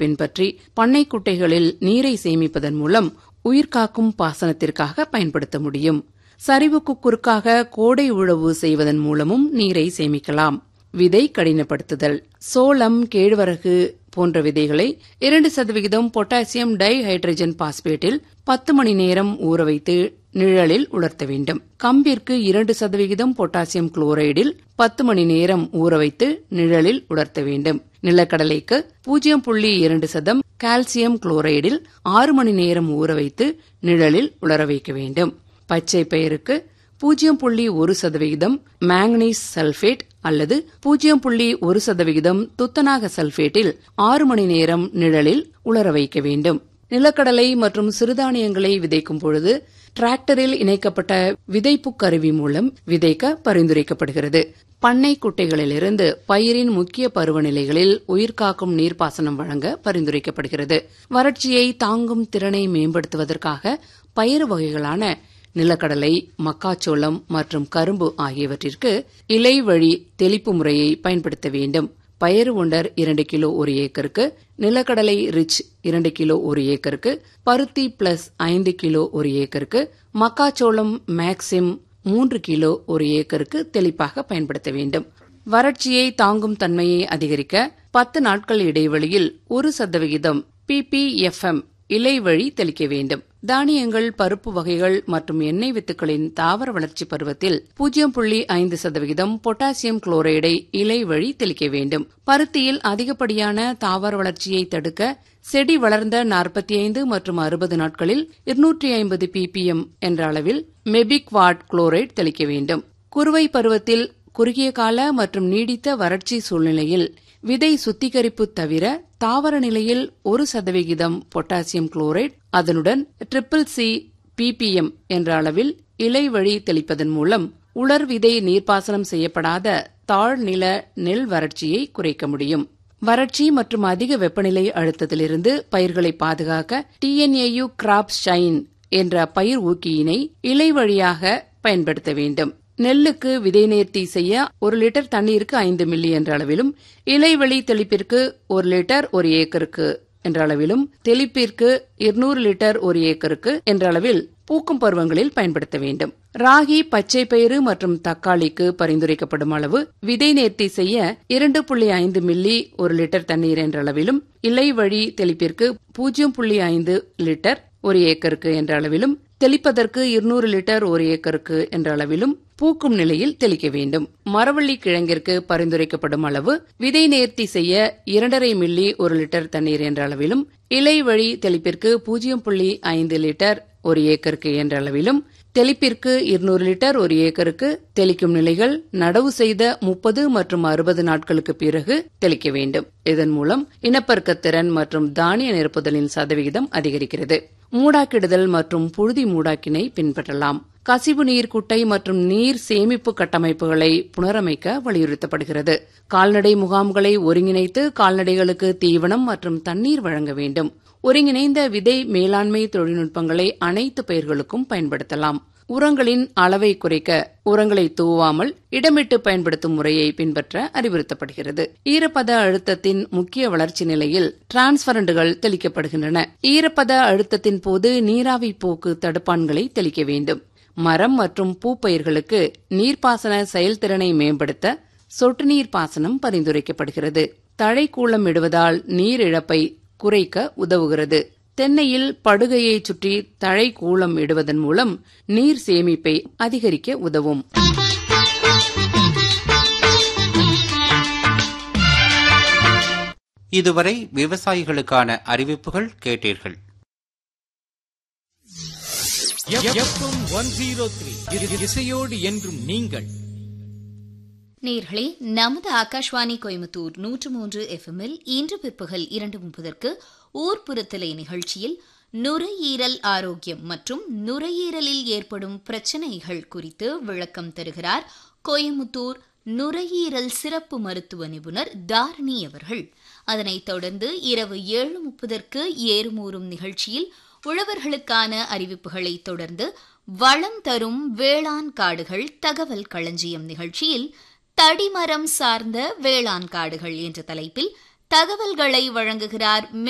பின்பற்றி பண்ணை குட்டைகளில் நீரை சேமிப்பதன் மூலம் உயிர்காக்கும் பாசனத்திற்காக பயன்படுத்த முடியும் சரிவுக்கு குறுக்காக கோடை உழவு செய்வதன் மூலமும் நீரை சேமிக்கலாம் விதை கடினப்படுத்துதல் சோளம் கேழ்வரகு போன்ற விதைகளை இரண்டு சதவிகிதம் பொட்டாசியம் டை ஹைட்ரஜன் பாஸ்பேட்டில் பத்து மணி நேரம் ஊற வைத்து நிழலில் உலர்த்த வேண்டும் கம்பிற்கு இரண்டு சதவிகிதம் பொட்டாசியம் குளோரைடில் பத்து மணி நேரம் ஊற வைத்து நிழலில் உலர்த்த வேண்டும் நிலக்கடலைக்கு பூஜ்ஜியம் புள்ளி இரண்டு சதம் கால்சியம் குளோரைடில் ஆறு மணி நேரம் ஊற வைத்து நிழலில் உலர வைக்க வேண்டும் பச்சை பயிருக்கு பூஜ்ஜியம் புள்ளி ஒரு சதவிகிதம் மேங்கனீஸ் சல்பேட் அல்லது பூஜ்ஜியம் புள்ளி ஒரு சதவிகிதம் துத்தநாக சல்பேட்டில் ஆறு மணி நேரம் நிழலில் உலர வைக்க வேண்டும் நிலக்கடலை மற்றும் சிறுதானியங்களை விதைக்கும் பொழுது டிராக்டரில் இணைக்கப்பட்ட விதைப்பு கருவி மூலம் விதைக்க பரிந்துரைக்கப்படுகிறது பண்ணை குட்டைகளிலிருந்து பயிரின் முக்கிய பருவநிலைகளில் உயிர்காக்கும் நீர்ப்பாசனம் வழங்க பரிந்துரைக்கப்படுகிறது வறட்சியை தாங்கும் திறனை மேம்படுத்துவதற்காக பயிர் வகைகளான நிலக்கடலை மக்காச்சோளம் மற்றும் கரும்பு ஆகியவற்றிற்கு இலை வழி தெளிப்பு முறையை பயன்படுத்த வேண்டும் பயறு ஒண்டர் இரண்டு கிலோ ஒரு ஏக்கருக்கு நிலக்கடலை ரிச் இரண்டு கிலோ ஒரு ஏக்கருக்கு பருத்தி பிளஸ் ஐந்து கிலோ ஒரு ஏக்கருக்கு மக்காச்சோளம் மேக்சிம் மூன்று கிலோ ஒரு ஏக்கருக்கு தெளிப்பாக பயன்படுத்த வேண்டும் வறட்சியை தாங்கும் தன்மையை அதிகரிக்க பத்து நாட்கள் இடைவெளியில் ஒரு சதவிகிதம் பிபிஎஃப்எம் இலை வழி தெளிக்க வேண்டும் தானியங்கள் பருப்பு வகைகள் மற்றும் எண்ணெய் வித்துக்களின் தாவர வளர்ச்சி பருவத்தில் பூஜ்ஜியம் புள்ளி ஐந்து சதவிகிதம் பொட்டாசியம் குளோரைடை இலை வழி தெளிக்க வேண்டும் பருத்தியில் அதிகப்படியான தாவர வளர்ச்சியை தடுக்க செடி வளர்ந்த நாற்பத்தி ஐந்து மற்றும் அறுபது நாட்களில் இருநூற்றி ஐம்பது பிபிஎம் என்ற அளவில் மெபிக் வாட் குளோரைட் தெளிக்க வேண்டும் குறுவை பருவத்தில் குறுகிய கால மற்றும் நீடித்த வறட்சி சூழ்நிலையில் விதை சுத்திகரிப்பு தவிர தாவர நிலையில் ஒரு சதவிகிதம் பொட்டாசியம் குளோரைட் அதனுடன் ட்ரிபிள் சி பிபிஎம் என்ற அளவில் இலை வழி தெளிப்பதன் மூலம் உலர் விதை நீர்ப்பாசனம் செய்யப்படாத தாழ்நில நெல் வறட்சியை குறைக்க முடியும் வறட்சி மற்றும் அதிக வெப்பநிலை அழுத்தத்திலிருந்து பயிர்களை பாதுகாக்க டிஎன்ஏயு கிராப் ஷைன் என்ற பயிர் ஊக்கியினை இலை வழியாக பயன்படுத்த வேண்டும் நெல்லுக்கு விதை நேர்த்தி செய்ய ஒரு லிட்டர் தண்ணீருக்கு ஐந்து மில்லி என்ற அளவிலும் இலைவெளி தெளிப்பிற்கு ஒரு லிட்டர் ஒரு ஏக்கருக்கு என்ற அளவிலும் தெளிப்பிற்கு இருநூறு லிட்டர் ஒரு ஏக்கருக்கு என்ற அளவில் பூக்கும் பருவங்களில் பயன்படுத்த வேண்டும் ராகி பச்சை பயிறு மற்றும் தக்காளிக்கு பரிந்துரைக்கப்படும் அளவு விதை நேர்த்தி செய்ய இரண்டு புள்ளி ஐந்து மில்லி ஒரு லிட்டர் தண்ணீர் என்ற அளவிலும் இலை வழி தெளிப்பிற்கு பூஜ்ஜியம் புள்ளி ஐந்து லிட்டர் ஒரு ஏக்கருக்கு என்ற அளவிலும் தெளிப்பதற்கு இருநூறு லிட்டர் ஒரு ஏக்கருக்கு என்ற அளவிலும் பூக்கும் நிலையில் தெளிக்க வேண்டும் மரவள்ளி கிழங்கிற்கு பரிந்துரைக்கப்படும் அளவு விதை நேர்த்தி செய்ய இரண்டரை மில்லி ஒரு லிட்டர் தண்ணீர் என்ற அளவிலும் இலை வழி தெளிப்பிற்கு பூஜ்ஜியம் புள்ளி ஐந்து லிட்டர் ஒரு ஏக்கருக்கு என்ற அளவிலும் தெளிப்பிற்கு இருநூறு லிட்டர் ஒரு ஏக்கருக்கு தெளிக்கும் நிலைகள் நடவு செய்த முப்பது மற்றும் அறுபது நாட்களுக்கு பிறகு தெளிக்க வேண்டும் இதன் மூலம் இனப்பெருக்கத்திறன் மற்றும் தானிய நிரப்புதலின் சதவிகிதம் அதிகரிக்கிறது மூடாக்கிடுதல் மற்றும் புழுதி மூடாக்கினை பின்பற்றலாம் கசிவு நீர் குட்டை மற்றும் நீர் சேமிப்பு கட்டமைப்புகளை புனரமைக்க வலியுறுத்தப்படுகிறது கால்நடை முகாம்களை ஒருங்கிணைத்து கால்நடைகளுக்கு தீவனம் மற்றும் தண்ணீர் வழங்க வேண்டும் ஒருங்கிணைந்த விதை மேலாண்மை தொழில்நுட்பங்களை அனைத்து பயிர்களுக்கும் பயன்படுத்தலாம் உரங்களின் அளவை குறைக்க உரங்களை தூவாமல் இடமிட்டு பயன்படுத்தும் முறையை பின்பற்ற அறிவுறுத்தப்படுகிறது ஈரப்பத அழுத்தத்தின் முக்கிய வளர்ச்சி நிலையில் டிரான்ஸ்பரண்டுகள் தெளிக்கப்படுகின்றன ஈரப்பத அழுத்தத்தின் போது நீராவி போக்கு தடுப்பான்களை தெளிக்க வேண்டும் மரம் மற்றும் பூப்பயிர்களுக்கு நீர்ப்பாசன செயல்திறனை மேம்படுத்த சொட்டு நீர் பாசனம் பரிந்துரைக்கப்படுகிறது தழைக்கூளம் இடுவதால் நீர் இழப்பை குறைக்க உதவுகிறது தென்னையில் படுகையை சுற்றி தழை கூளம் இடுவதன் மூலம் நீர் சேமிப்பை அதிகரிக்க உதவும் இதுவரை விவசாயிகளுக்கான அறிவிப்புகள் கேட்டீர்கள் ஒன் ஜீரோ த்ரீ இசையோடு என்றும் நீங்கள் நேர்களே நமது ஆகாஷ்வாணி கோயம்புத்தூர் நூற்று மூன்று எஃப்எம்மில் இன்று பிற்பகல் இரண்டு முப்பதற்கு ஊர்ப்புறத்திலே நிகழ்ச்சியில் நுரையீரல் ஆரோக்கியம் மற்றும் நுரையீரலில் ஏற்படும் பிரச்சனைகள் குறித்து விளக்கம் தருகிறார் கோயம்புத்தூர் நுரையீரல் சிறப்பு மருத்துவ நிபுணர் தாரணி அவர்கள் அதனைத் தொடர்ந்து இரவு ஏழு முப்பதற்கு ஏறுமூறும் நிகழ்ச்சியில் உழவர்களுக்கான அறிவிப்புகளை தொடர்ந்து வளம் தரும் வேளாண் காடுகள் தகவல் களஞ்சியம் நிகழ்ச்சியில் தடிமரம் சார்ந்த வேளாண் காடுகள் என்ற தலைப்பில் தகவல்களை வழங்குகிறார்